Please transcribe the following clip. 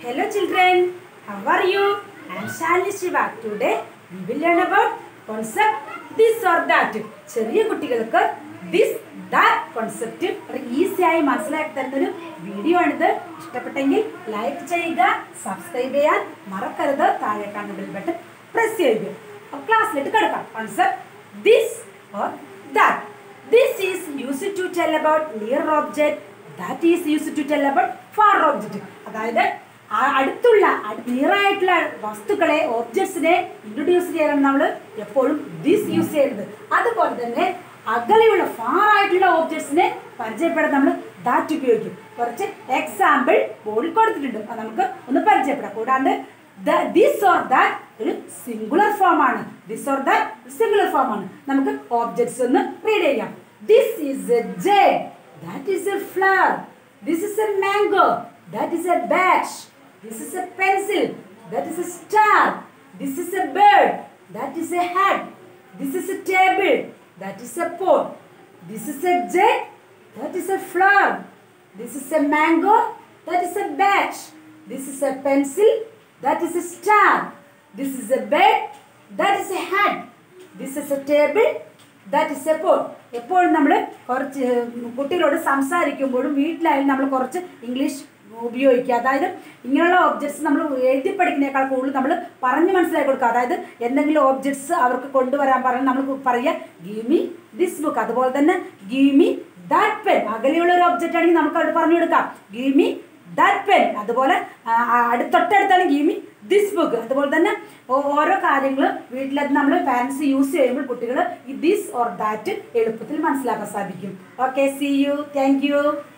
Hello children, how are you? I am Shalini Shiva. Today we will learn about concept this or that. ചെറിയ കുട്ടികൾക്ക് this that concept easy ആയി മനസ്സിലാക്കി തരുന്നൊരു video ആണിത് ഇഷ്ടപ്പെട്ടെങ്കിൽ like ചെയ്യുക സബ്സ്ക്രൈബ് ചെയ്യാൻ മറക്കരുത് താഴെ കാണുന്ന ബെൽ ബട്ടൺ പ്രസ് ചെയ്യുക അപ്പോൾ ക്ലാസ്സിലേക്ക് കിടക്കാം concept this or that this is use to tell about near object that is use to tell about far object അതായത് ആ അടുത്തുള്ള നിയറായിട്ടുള്ള വസ്തുക്കളെ ഓബ്ജക്ട്സിനെ ഇൻട്രൊഡ്യൂസ് ചെയ്യാൻ നമ്മൾ എപ്പോഴും ദിസ് യൂസ് ചെയ്യുന്നത് അതുപോലെ തന്നെ അകലെയുള്ള ഫാർ ആയിട്ടുള്ള ഓബ്ജക്ട്സിനെ പരിചയപ്പെടാൻ നമ്മൾ ദാറ്റ് ഉപയോഗിക്കും കുറച്ച് എക്സാമ്പിൾ ബോർഡിൽ കൊടുത്തിട്ടുണ്ട് അത് നമുക്ക് ഒന്ന് പരിചയപ്പെടാം കൂടാണ്ട് ദിസ് ഓർ ദാറ്റ് ഒരു സിംഗുലർ ഫോം ആണ് this or that singular form ആണ് നമുക്ക് ഓബ്ജക്ട്സ് ഒന്ന് റീഡ് ചെയ്യാം this is a jet that is a flower this is a mango that is a bat This is a pencil. That is a star. This is a bird. That is a hat. This is a table. That is a pot. This is a jet. That is a flower. This is a mango. That is a bat. This is a pencil. That is a star. This is a bed. That is a hat. This is a table. That is a pole എപ്പോഴും നമ്മൾ കുറച്ച് കുട്ടികളോട് സംസാരിക്കുമ്പോഴും വീട്ടിലായാലും നമ്മൾ കുറച്ച് English ഉപയോഗിക്കുക അതായത് ഇങ്ങനെയുള്ള ഓബ്ജക്ട്സ് നമ്മൾ എഴുതി പഠിക്കുന്നതിനേക്കാൾ കൂടുതൽ നമ്മൾ പറഞ്ഞ് മനസ്സിലാക്കി കൊടുക്കുക അതായത് എന്തെങ്കിലും ഓബ്ജക്ട്സ് അവർക്ക് കൊണ്ടുവരാൻ പറഞ്ഞാൽ നമ്മൾ പറയുക ഗീവ് മീ ദിസ് ബുക്ക് അതുപോലെ തന്നെ ഗീവ് മീ ദാറ്റ് പെൻ അകലെയുള്ള ഒരു ഒബ്ജക്റ്റ് ആണെങ്കിൽ നമുക്ക് അവിടെ പറഞ്ഞു കൊടുക്കാം ഗീവ് മീ ദാറ്റ് പെൻ അതുപോലെ അടുത്തൊട്ടടുത്താണ് ഗീവ് മീ ദിസ് ബുക്ക് അതുപോലെ തന്നെ ഓരോ കാര്യങ്ങൾ വീട്ടിലത് നമ്മൾ പാരൻസ് യൂസ് ചെയ്യുമ്പോൾ കുട്ടികൾ ഈ ദിസ് ഓർ ദാറ്റ് എളുപ്പത്തിൽ മനസ്സിലാക്കാൻ സാധിക്കും okay see you thank U